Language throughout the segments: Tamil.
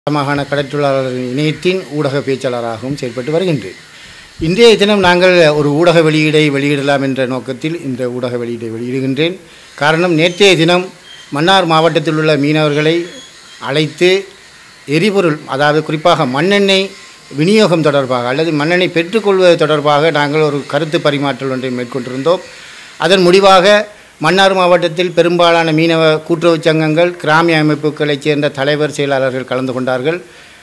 மாகாண கடற்றொழிலாளர் இணையத்தின் ஊடக பேச்சாளராகவும் செயல்பட்டு வருகின்றேன் இன்றைய தினம் நாங்கள் ஒரு ஊடக வெளியீடை வெளியிடலாம் என்ற நோக்கத்தில் இந்த ஊடக வெளியீடை வெளியிடுகின்றேன் காரணம் நேற்றைய தினம் மன்னார் மாவட்டத்தில் உள்ள மீனவர்களை அழைத்து எரிபொருள் அதாவது குறிப்பாக மண்ணெண்ணெய் விநியோகம் தொடர்பாக அல்லது மண்ணெண்ணெய் பெற்றுக்கொள்வது தொடர்பாக நாங்கள் ஒரு கருத்து பரிமாற்றல் ஒன்றை மேற்கொண்டிருந்தோம் அதன் முடிவாக மன்னார் மாவட்டத்தில் பெரும்பாலான மீனவ கூட்டுறவுச் சங்கங்கள் கிராமிய அமைப்புகளைச் சேர்ந்த தலைவர் செயலாளர்கள் கலந்து கொண்டார்கள்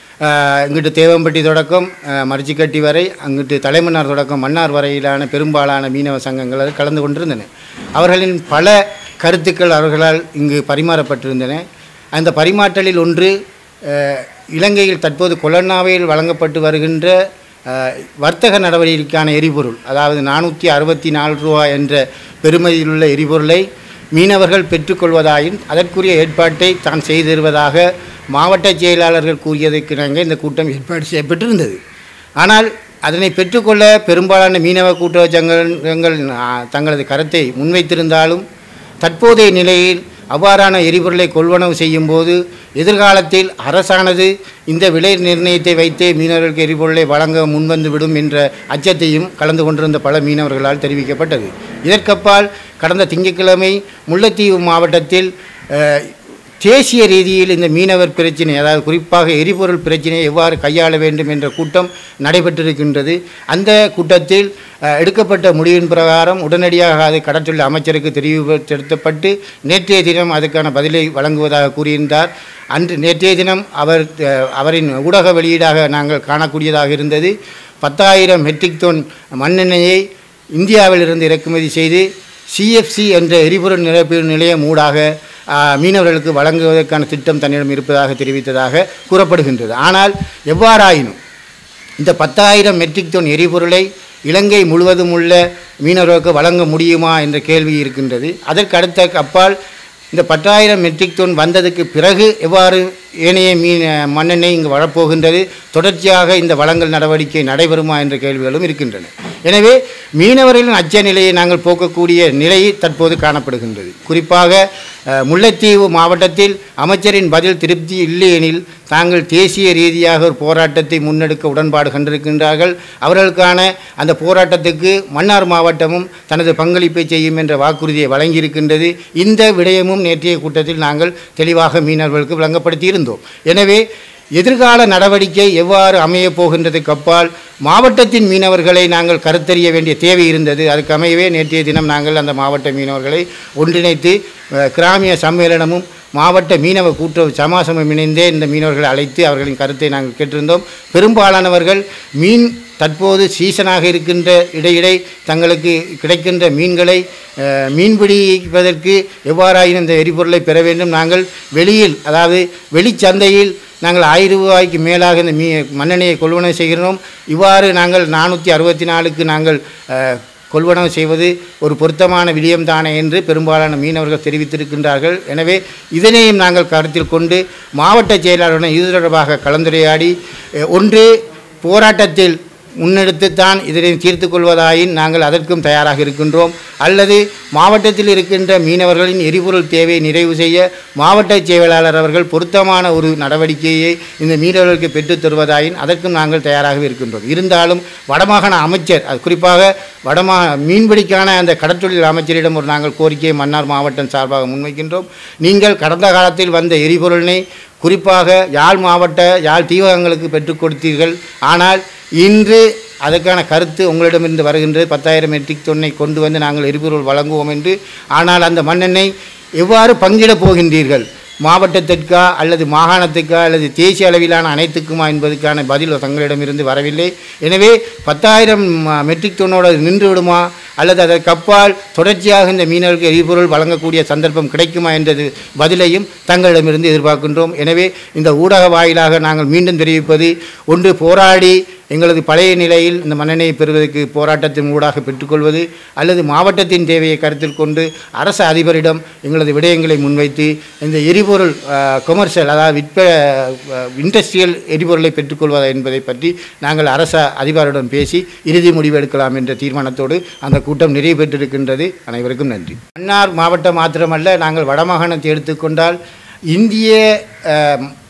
ஆஹ் இங்கிட்டு தேவம்பட்டி தொடக்கம் ஆஹ் மரிச்சிக்கட்டி வரை அங்கிட்டு தலைமன்னார் தொடக்கம் மன்னார் வரையிலான பெரும்பாலான மீனவ சங்கங்கள் அதில் கலந்து கொண்டிருந்தன அவர்களின் பல கருத்துக்கள் அவர்களால் இங்கு பரிமாறப்பட்டிருந்தன அந்த பரிமாற்றலில் ஒன்று ஆஹ் இலங்கையில் தற்போது கொலன்னாவையில் வழங்கப்பட்டு வருகின்ற ஆஹ் வர்த்தக நடவடிக்கைக்கான எரிபொருள் அதாவது நானூற்றி அறுபத்தி நாலு ரூபா என்ற பெறுமதியிலுள்ள எரிபொருளை மீனவர்கள் பெற்றுக்கொள்வதாயின் அதற்குரிய ஏற்பாட்டை தான் செய்து தருவதாக மாவட்ட செயலாளர்கள் கூறியதற்கு நாங்கள் இந்த கூட்டம் ஏற்பாடு செய்யப்பட்டிருந்தது ஆனால் அதனை பெற்றுக்கொள்ள பெரும்பாலான மீனவ கூட்டுறவு சங்கங்கள் ஆ, தங்களது கருத்தை முன்வைத்திருந்தாலும் தற்போதைய நிலையில் அவ்வாறான எரிபொருளை கொள்வனவு செய்யும் போது எதிர்காலத்தில் அரசானது இந்த விலை நிர்ணயத்தை வைத்தே மீனவர்களுக்கு எரிபொருளை வழங்க முன்வந்து விடும் என்ற அச்சத்தையும் கலந்து கொண்டிருந்த பல மீனவர்களால் தெரிவிக்கப்பட்டது இதற்கப்பால் கடந்த திங்கட்கிழமை முல்லைத்தீவு மாவட்டத்தில் அஹ், தேசிய ரீதியில் இந்த மீனவர் பிரச்சினை அதாவது குறிப்பாக எரிபொருள் பிரச்சினையை எவ்வாறு கையாள வேண்டும் என்ற கூட்டம் நடைபெற்றிருக்கின்றது அந்த கூட்டத்தில் அஹ், எடுக்கப்பட்ட முடிவின் பிரகாரம் உடனடியாக அது கடற்றொழில் அமைச்சருக்கு தெரிவுபடுத்தப்பட்டு நேற்றைய தினம் அதுக்கான பதிலை வழங்குவதாக கூறியிருந்தார் அன்று நேற்றைய தினம் அவர் அஹ், அவரின் ஊடக வெளியீடாக நாங்கள் காணக்கூடியதாக இருந்தது பத்தாயிரம் மெட்ரிக் டன் மண்ணெண்ணெயை இந்தியாவிலிருந்து இறக்குமதி செய்து சிஎஃப்சி என்ற எரிபொருள் நிரப்பு நிலையம் ஊடாக ஆ, மீனவர்களுக்கு வழங்குவதற்கான திட்டம் தன்னிடம் இருப்பதாக தெரிவித்ததாக கூறப்படுகின்றது ஆனால் எவ்வாறாயினும் இந்த பத்தாயிரம் மெட்ரிக் டன் எரிபொருளை இலங்கை முழுவதும் உள்ள மீனவர்களுக்கு வழங்க முடியுமா என்ற கேள்வி இருக்கின்றது அதற்கு அடுத்த அப்பால் இந்த பத்தாயிரம் மெட்ரிக் டன் வந்ததுக்கு பிறகு எவ்வாறு ஏனைய மீன் மண்ணெண்ணெய் இங்கு வரப்போகின்றது தொடர்ச்சியாக இந்த வழங்கல் நடவடிக்கை நடைபெறுமா என்ற கேள்விகளும் இருக்கின்றன எனவே மீனவர்களின் அச்ச நிலையை நாங்கள் போக்கக்கூடிய நிலை தற்போது காணப்படுகின்றது குறிப்பாக அஹ், முல்லைத்தீவு மாவட்டத்தில் அமைச்சரின் பதில் திருப்தி இல்லையெனில் தாங்கள் தேசிய ரீதியாக ஒரு போராட்டத்தை முன்னெடுக்க உடன்பாடு கண்டிருக்கின்றார்கள் அவர்களுக்கான அந்த போராட்டத்துக்கு மன்னார் மாவட்டமும் தனது பங்களிப்பை செய்யும் என்ற வாக்குறுதியை வழங்கியிருக்கின்றது இந்த விடயமும் நேற்றைய கூட்டத்தில் நாங்கள் தெளிவாக மீனவர்களுக்கு விளங்கப்படுத்தியிருந்தோம் எனவே எதிர்கால நடவடிக்கை எவ்வாறு அமையப் போகின்றதுக்கு அப்பால் மாவட்டத்தின் மீனவர்களை நாங்கள் கருத்தறிய வேண்டிய தேவை இருந்தது அதுக்கு அமையவே நேற்றைய தினம் நாங்கள் அந்த மாவட்ட மீனவர்களை ஒன்றிணைத்து அஹ், கிராமிய சம்மேளனமும் மாவட்ட மீனவ கூட்டுறவு சமாசமும் இணைந்தே இந்த மீனவர்களை அழைத்து அவர்களின் கருத்தை நாங்கள் கேட்டிருந்தோம் பெரும்பாலானவர்கள் மீன் தற்போது சீசனாக இருக்கின்ற இடையிடை தங்களுக்கு கிடைக்கின்ற மீன்களை அஹ், மீன்பிடிப்பதற்கு எவ்வாறாயினும் இந்த எரிபொருளை பெற வேண்டும் நாங்கள் வெளியில் அதாவது வெளிச்சந்தையில் நாங்கள் ஆயிரம் ரூபாய்க்கு மேலாக இந்த மீ மண்ணெண்ணெயை கொள்வனவு செய்கிறோம் இவ்வாறு நாங்கள் நானூற்றி அறுபத்தி நாலுக்கு நாங்கள் அஹ், கொள்வனவு செய்வது ஒரு பொருத்தமான விடயம்தானே என்று பெரும்பாலான மீனவர்கள் தெரிவித்திருக்கின்றார்கள் எனவே இதனையும் நாங்கள் கருத்தில் கொண்டு மாவட்ட செயலாளருடன் இது தொடர்பாக கலந்துரையாடி அஹ், ஒன்று போராட்டத்தில் முன்னெடுத்துத்தான் இதனை தீர்த்து கொள்வதாயின் நாங்கள் அதற்கும் தயாராக இருக்கின்றோம் அல்லது மாவட்டத்தில் இருக்கின்ற மீனவர்களின் எரிபொருள் தேவையை நிறைவு செய்ய மாவட்ட செயலாளர் அவர்கள் பொருத்தமான ஒரு நடவடிக்கையை இந்த மீனவர்களுக்கு பெற்றுத் தருவதாயின் அதற்கும் நாங்கள் தயாராக இருக்கின்றோம் இருந்தாலும் வடமாகாண அமைச்சர் அது குறிப்பாக வடமா மீன்பிடிக்கான அந்த கடற்றொழில் அமைச்சரிடம் ஒரு நாங்கள் கோரிக்கையை மன்னார் மாவட்டம் சார்பாக முன்வைக்கின்றோம் நீங்கள் கடந்த காலத்தில் வந்த எரிபொருளினை குறிப்பாக யாழ் மாவட்ட யாழ் தீவகங்களுக்கு பெற்றுக் கொடுத்தீர்கள் ஆனால் இன்று அதற்கான கருத்து உங்களிடமிருந்து வருகின்றது பத்தாயிரம் மெட்ரிக் தொன்னை கொண்டு வந்து நாங்கள் எரிபொருள் வழங்குவோம் என்று ஆனால் அந்த மண்ணெண்ணெய் எவ்வாறு பங்கிடப் போகின்றீர்கள் மாவட்டத்திற்கா அல்லது மாகாணத்துக்கா அல்லது தேசிய அளவிலான அனைத்துக்குமா என்பதற்கான பதில் தங்களிடமிருந்து வரவில்லை எனவே பத்தாயிரம் மெட்ரிக் டன்னோடு நின்று விடுமா அல்லது அதற்கு அப்பால் தொடர்ச்சியாக இந்த மீனவர்களுக்கு எரிபொருள் வழங்கக்கூடிய சந்தர்ப்பம் கிடைக்குமா என்றது பதிலையும் தங்களிடமிருந்து எதிர்பார்க்கின்றோம் எனவே இந்த ஊடக வாயிலாக நாங்கள் மீண்டும் தெரிவிப்பது ஒன்று போராடி எங்களது பழைய நிலையில் இந்த மண்ணெண்ணெயை பெறுவதற்கு போராட்டத்தின் ஊடாக பெற்றுக்கொள்வது அல்லது மாவட்டத்தின் தேவையை கருத்தில் கொண்டு அரசு அதிபரிடம் எங்களது விடயங்களை முன்வைத்து இந்த எரிபொருள் கொமர்ஷியல் அதாவது விற்ப இண்டஸ்ட்ரியல் எரிபொருளை பெற்றுக்கொள்வதா என்பதை பற்றி நாங்கள் அரச அதிபருடன் பேசி இறுதி முடிவு எடுக்கலாம் என்ற தீர்மானத்தோடு அந்த கூட்டம் நிறைவு பெற்றிருக்கின்றது அனைவருக்கும் நன்றி மன்னார் மாவட்டம் மாத்திரமல்ல நாங்கள் வடமாகாணத்தை எடுத்துக்கொண்டால் இந்திய அஹ்,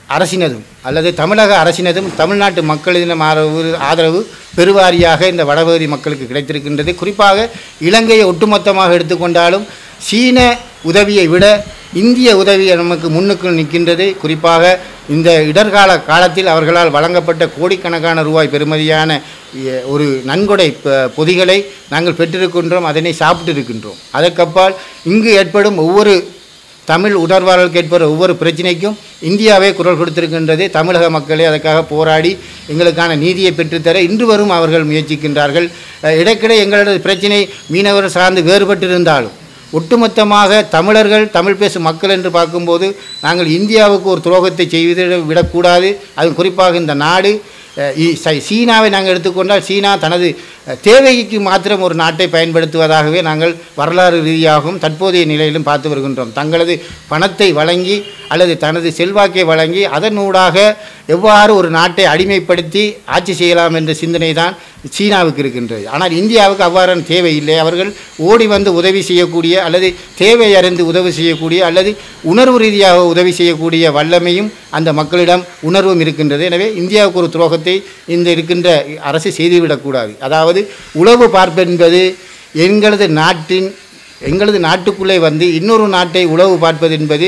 அரசினதும் அல்லது தமிழக அரசினதும் தமிழ்நாட்டு மக்களிடம் ஆதரவு ஆதரவு பெருவாரியாக இந்த வடபகுதி மக்களுக்கு கிடைத்திருக்கின்றது குறிப்பாக இலங்கையை ஒட்டுமொத்தமாக எடுத்துக்கொண்டாலும் சீன உதவியை விட இந்திய உதவி நமக்கு முன்னுக்கு நிற்கின்றது குறிப்பாக இந்த இடர்கால காலத்தில் அவர்களால் வழங்கப்பட்ட கோடிக்கணக்கான ரூபாய் பெறுமதியான எ, ஒரு நன்கொடை ப- பொதிகளை நாங்கள் பெற்றிருக்கின்றோம் அதனை சாப்பிட்டு இருக்கின்றோம் அதற்கப்பால் இங்கு ஏற்படும் ஒவ்வொரு தமிழ் உணர்வாளர்களுக்கு ஏற்படுற ஒவ்வொரு பிரச்சனைக்கும் இந்தியாவே குரல் கொடுத்திருக்கின்றது தமிழக மக்களே அதற்காக போராடி எங்களுக்கான நீதியை பெற்றுத்தர இன்று வரும் அவர்கள் முயற்சிக்கின்றார்கள் அஹ், இடைக்கிடை எங்களது பிரச்சனை மீனவர் சார்ந்து வேறுபட்டிருந்தாலும் ஒட்டுமொத்தமாக தமிழர்கள் தமிழ் பேசும் மக்கள் என்று பார்க்கும்போது நாங்கள் இந்தியாவுக்கு ஒரு துரோகத்தை செய்து விடக்கூடாது அது குறிப்பாக இந்த நாடு அஹ், இ- சை- சீனாவை நாங்கள் எடுத்துக்கொண்டால் சீனா தனது அஹ், தேவைக்கு மாத்திரம் ஒரு நாட்டை பயன்படுத்துவதாகவே நாங்கள் வரலாறு ரீதியாகவும் தற்போதைய நிலையிலும் பார்த்து வருகின்றோம் தங்களது பணத்தை வழங்கி அல்லது தனது செல்வாக்கை வழங்கி அதனூடாக எவ்வாறு ஒரு நாட்டை அடிமைப்படுத்தி ஆட்சி செய்யலாம் என்ற சிந்தனை தான் சீனாவுக்கு இருக்கின்றது ஆனால் இந்தியாவுக்கு அவ்வாறான தேவை இல்லை அவர்கள் ஓடி வந்து உதவி செய்யக்கூடிய அல்லது தேவை அறிந்து உதவி செய்யக்கூடிய அல்லது உணர்வு ரீதியாக உதவி செய்யக்கூடிய வல்லமையும் அந்த மக்களிடம் உணர்வும் இருக்கின்றது எனவே இந்தியாவுக்கு ஒரு துரோகத்தை இந்த இருக்கின்ற அரசு செய்துவிடக்கூடாது அதாவது உளவு பார்ப்பென்பது எங்களது நாட்டின் எங்களது நாட்டுக்குள்ளே வந்து இன்னொரு நாட்டை உளவு பார்ப்பது என்பது